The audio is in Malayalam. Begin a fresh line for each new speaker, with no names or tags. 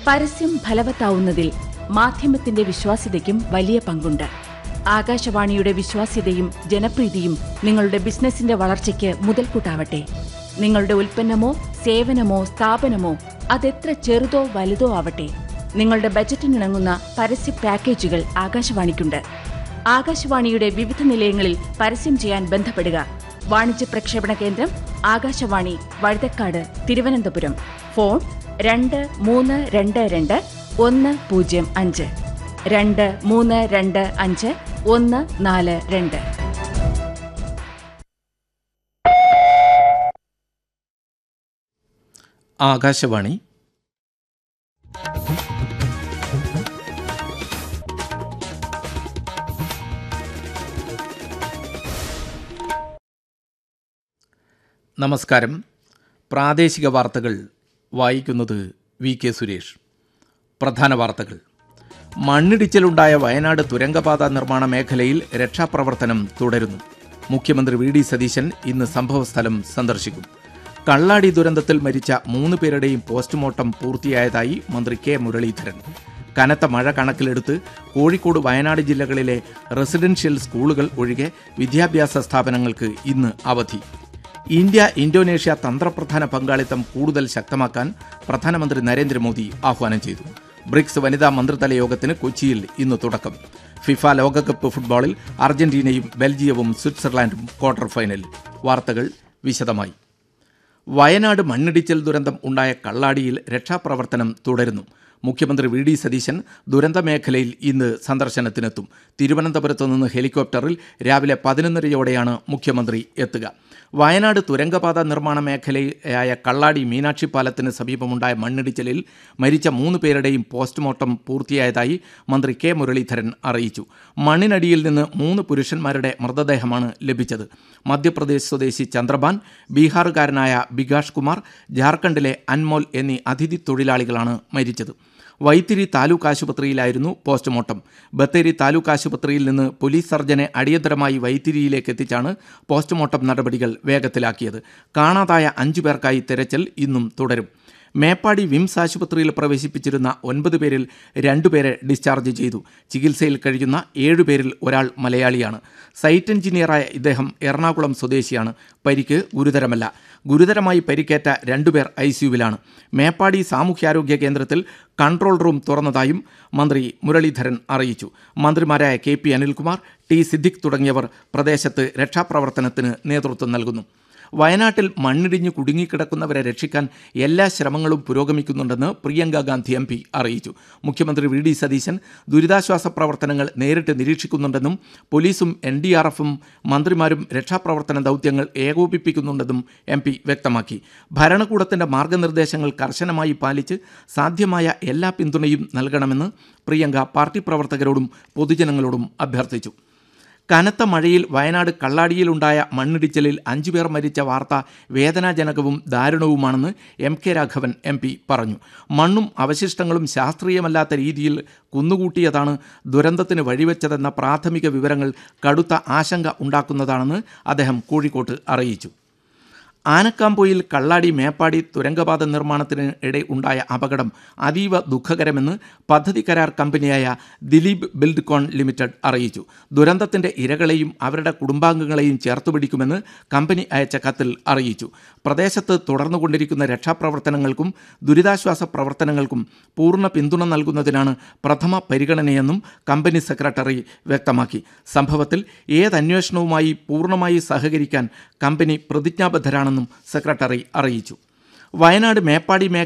പരസ്യം ഫലവത്താവുന്നതിൽ മാധ്യമത്തിന്റെ വിശ്വാസ്യതയ്ക്കും വലിയ പങ്കുണ്ട് ആകാശവാണിയുടെ വിശ്വാസ്യതയും ജനപ്രീതിയും നിങ്ങളുടെ ബിസിനസിന്റെ വളർച്ചയ്ക്ക് മുതൽക്കൂട്ടാവട്ടെ നിങ്ങളുടെ ഉൽപ്പന്നമോ സേവനമോ സ്ഥാപനമോ അതെത്ര ചെറുതോ വലുതോ ആവട്ടെ നിങ്ങളുടെ ബജറ്റിനിണങ്ങുന്ന പരസ്യ പാക്കേജുകൾ ആകാശവാണിക്കുണ്ട് ആകാശവാണിയുടെ വിവിധ നിലയങ്ങളിൽ പരസ്യം ചെയ്യാൻ ബന്ധപ്പെടുക വാണിജ്യ പ്രക്ഷേപണ കേന്ദ്രം ആകാശവാണി വഴുതക്കാട് തിരുവനന്തപുരം ഫോൺ രണ്ട് മൂന്ന് രണ്ട് രണ്ട് ഒന്ന് പൂജ്യം അഞ്ച് രണ്ട് മൂന്ന് രണ്ട് അഞ്ച് ഒന്ന് നാല് രണ്ട്
ആകാശവാണി നമസ്കാരം പ്രാദേശിക വാർത്തകൾ വായിക്കുന്നത് വി കെ സുരേഷ് പ്രധാന വാർത്തകൾ മണ്ണിടിച്ചിലുണ്ടായ വയനാട് തുരങ്കപാത നിർമ്മാണ മേഖലയിൽ രക്ഷാപ്രവർത്തനം തുടരുന്നു മുഖ്യമന്ത്രി വി ഡി സതീശൻ ഇന്ന് സംഭവസ്ഥലം സന്ദർശിക്കും കള്ളാടി ദുരന്തത്തിൽ മരിച്ച മൂന്ന് പേരുടെയും പോസ്റ്റ്മോർട്ടം പൂർത്തിയായതായി മന്ത്രി കെ മുരളീധരൻ കനത്ത മഴ കണക്കിലെടുത്ത് കോഴിക്കോട് വയനാട് ജില്ലകളിലെ റെസിഡൻഷ്യൽ സ്കൂളുകൾ ഒഴികെ വിദ്യാഭ്യാസ സ്ഥാപനങ്ങൾക്ക് ഇന്ന് അവധി ഇന്ത്യ ഇന്തോനേഷ്യ തന്ത്രപ്രധാന പങ്കാളിത്തം കൂടുതൽ ശക്തമാക്കാൻ പ്രധാനമന്ത്രി നരേന്ദ്രമോദി ആഹ്വാനം ചെയ്തു ബ്രിക്സ് വനിതാ മന്ത്രിതല യോഗത്തിന് കൊച്ചിയിൽ ഇന്ന് തുടക്കം ഫിഫ ലോകകപ്പ് ഫുട്ബോളിൽ അർജന്റീനയും ബെൽജിയവും സ്വിറ്റ്സർലാൻഡും ക്വാർട്ടർ ഫൈനലിൽ വാർത്തകൾ വിശദമായി വയനാട് മണ്ണിടിച്ചിൽ ദുരന്തം ഉണ്ടായ കള്ളാടിയിൽ രക്ഷാപ്രവർത്തനം തുടരുന്നു മുഖ്യമന്ത്രി വി ഡി സതീശൻ ദുരന്ത മേഖലയിൽ ഇന്ന് സന്ദർശനത്തിനെത്തും തിരുവനന്തപുരത്ത് നിന്ന് ഹെലികോപ്റ്ററിൽ രാവിലെ പതിനൊന്നരയോടെയാണ് മുഖ്യമന്ത്രി എത്തുക വയനാട് തുരങ്കപാത നിർമ്മാണ മേഖലയായ കള്ളാടി മീനാക്ഷി പാലത്തിന് സമീപമുണ്ടായ മണ്ണിടിച്ചിലിൽ മരിച്ച മൂന്ന് പേരുടെയും പോസ്റ്റ്മോർട്ടം പൂർത്തിയായതായി മന്ത്രി കെ മുരളീധരൻ അറിയിച്ചു മണ്ണിനടിയിൽ നിന്ന് മൂന്ന് പുരുഷന്മാരുടെ മൃതദേഹമാണ് ലഭിച്ചത് മധ്യപ്രദേശ് സ്വദേശി ചന്ദ്രബാൻ ബീഹാറുകാരനായ ബികാഷ് കുമാർ ജാർഖണ്ഡിലെ അൻമോൽ എന്നീ അതിഥി തൊഴിലാളികളാണ് മരിച്ചത് വൈത്തിരി താലൂക്ക് ആശുപത്രിയിലായിരുന്നു പോസ്റ്റ്മോർട്ടം ബത്തേരി താലൂക്ക് ആശുപത്രിയിൽ നിന്ന് പോലീസ് സർജനെ അടിയന്തരമായി വൈത്തിരിയിലേക്ക് എത്തിച്ചാണ് പോസ്റ്റ്മോർട്ടം നടപടികൾ വേഗത്തിലാക്കിയത് കാണാതായ അഞ്ചു പേർക്കായി തെരച്ചിൽ ഇന്നും തുടരും മേപ്പാടി വിംസ് ആശുപത്രിയിൽ പ്രവേശിപ്പിച്ചിരുന്ന ഒൻപത് പേരിൽ രണ്ടുപേരെ ഡിസ്ചാർജ് ചെയ്തു ചികിത്സയിൽ കഴിയുന്ന ഏഴുപേരിൽ ഒരാൾ മലയാളിയാണ് സൈറ്റ് എഞ്ചിനീയറായ ഇദ്ദേഹം എറണാകുളം സ്വദേശിയാണ് പരിക്ക് ഗുരുതരമല്ല ഗുരുതരമായി പരിക്കേറ്റ രണ്ടുപേർ ഐ സിയുവിലാണ് മേപ്പാടി സാമൂഹ്യാരോഗ്യ കേന്ദ്രത്തിൽ കൺട്രോൾ റൂം തുറന്നതായും മന്ത്രി മുരളീധരൻ അറിയിച്ചു മന്ത്രിമാരായ K P Anilkumar T Siddique തുടങ്ങിയവർ പ്രദേശത്ത് രക്ഷാപ്രവർത്തനത്തിന് നേതൃത്വം നൽകുന്നു വയനാട്ടിൽ മണ്ണിടിഞ്ഞ് കുടുങ്ങിക്കിടക്കുന്നവരെ രക്ഷിക്കാൻ എല്ലാ ശ്രമങ്ങളും പുരോഗമിക്കുന്നുണ്ടെന്ന് പ്രിയങ്ക ഗാന്ധി എം പി അറിയിച്ചു മുഖ്യമന്ത്രി വി ഡി സതീശൻ ദുരിതാശ്വാസ പ്രവർത്തനങ്ങൾ നേരിട്ട് നിരീക്ഷിക്കുന്നുണ്ടെന്നും പോലീസും എൻ ഡി ആർ എഫും മന്ത്രിമാരും രക്ഷാപ്രവർത്തന ദൗത്യങ്ങൾ ഏകോപിപ്പിക്കുന്നുണ്ടെന്നും എം പി വ്യക്തമാക്കി ഭരണകൂടത്തിന്റെ മാർഗനിർദ്ദേശങ്ങൾ കർശനമായി പാലിച്ച് സാധ്യമായ എല്ലാ പിന്തുണയും നൽകണമെന്ന് പ്രിയങ്ക പാർട്ടി പ്രവർത്തകരോടും പൊതുജനങ്ങളോടും അഭ്യർത്ഥിച്ചു കനത്ത മഴയിൽ വയനാട് കള്ളാടിയിലുണ്ടായ മണ്ണിടിച്ചിലിൽ അഞ്ചുപേർ മരിച്ച വാർത്ത വേദനാജനകവും ദാരുണവുമാണെന്ന് M K Raghavan M P പറഞ്ഞു മണ്ണും അവശിഷ്ടങ്ങളും ശാസ്ത്രീയമല്ലാത്ത രീതിയിൽ കുന്നുകൂട്ടിയതാണ് ദുരന്തത്തിന് വഴിവെച്ചതെന്ന പ്രാഥമിക വിവരങ്ങൾ കടുത്ത ആശങ്ക ഉണ്ടാക്കുന്നതാണെന്ന് അദ്ദേഹം കോഴിക്കോട്ട് അറിയിച്ചു ആനക്കാമ്പൊയിൽ കള്ളാടി മേപ്പാടി തുരങ്കപാത നിർമ്മാണത്തിന് ഇടെ ഉണ്ടായ അപകടം അതീവ ദുഃഖകരമെന്ന് പദ്ധതി കരാർ കമ്പനിയായ ദിലീപ് ബിൽഡ്കോൺ ലിമിറ്റഡ് അറിയിച്ചു ദുരന്തത്തിന്റെ ഇരകളെയും അവരുടെ കുടുംബാംഗങ്ങളെയും ചേർത്തുപിടിക്കുമെന്ന് കമ്പനി അയച്ച കത്തിൽ അറിയിച്ചു പ്രദേശത്ത് തുടർന്നുകൊണ്ടിരിക്കുന്ന രക്ഷാപ്രവർത്തനങ്ങൾക്കും ദുരിതാശ്വാസ പ്രവർത്തനങ്ങൾക്കും പൂർണ്ണ പിന്തുണ നൽകുന്നതിനാണ് പ്രഥമ പരിഗണനയെന്നും കമ്പനി സെക്രട്ടറി വ്യക്തമാക്കി സംഭവത്തിൽ ഏതന്വേഷണവുമായി പൂർണ്ണമായി സഹകരിക്കാൻ കമ്പനി പ്രതിജ്ഞാബദ്ധരാണെന്നും സെക്രട്ടറി അറിയിച്ചു വയനാട് മേപ്പാടി മേഖല